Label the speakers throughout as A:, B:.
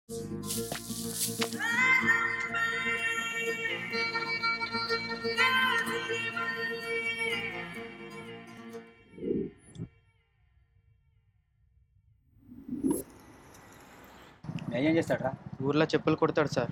A: ఏం చేస్తాడరా
B: ఊర్లో చెప్పులు కొడతాడు సార్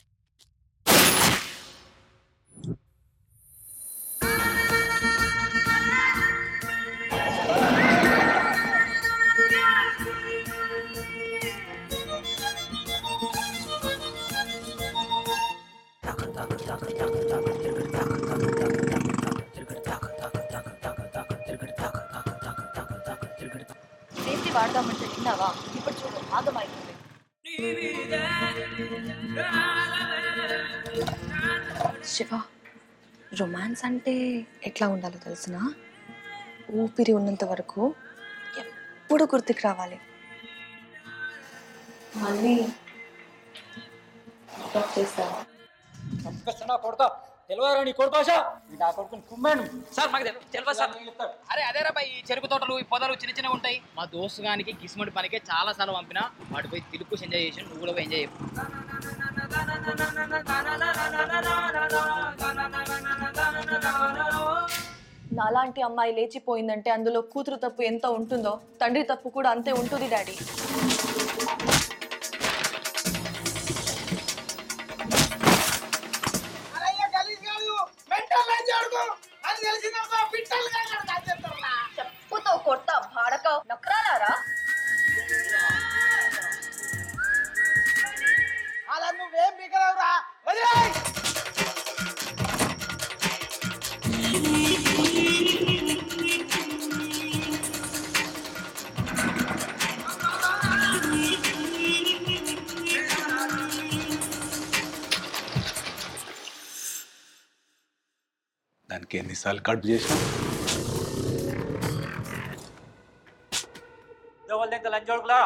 C: సేఫ్టీ వాడదామంటే విన్నావా ఇప్పుడు చూడు ఆగమైపోయింది శివ రొమాన్స్ అంటే ఎట్లా ఉండాలో తెలిసిన ఊపిరి ఉన్నంత వరకు ఎప్పుడు గుర్తుకు రావాలి మళ్ళీ stop చేస్తావా
A: చంపేస్తున్నా కొడతా తెలియదు నీ కొడు భాష ఇది ఆ కొడుకుని కుమ్మాను
D: సార్ మాకు తెలు- తెలియదు సార్
A: చెప్తాడు
D: అరే అదేరా బా, ఈ చెరుకు తోటలు ఈ పొదలు చిన్న చిన్నగా ఉంటాయి మా దోస్తు గానికి కిస్మటి పనికే చాలా సార్లు పంపిన వాటి పోయి తిరుపు ఎంజాయ్ చేసి నువ్వు కూడా పోయి ఎంజాయ్ చెప్పు
C: నాలాంటి అమ్మాయి లేచిపోయిందంటే అందులో కూతురు తప్పు ఎంత ఉంటుందో తండ్రి తప్పు కూడా అంతే ఉంటుంది డాడీ
E: అరయ్య గలీజ్ కాదు మెంటల్ లంచ్ అడుగు అది తెలిసిందమ్మా పిట్టలు కాదు
C: చెప్పుతో కొడతా భాడక నక్రాలారా
E: అలా నువ్వేం మిగలవురా వదిలేయ్
F: దానికి ఎన్నిసార్లు కట్ చేసినా
A: ఎవరి దగ్గర లంచోడుకులా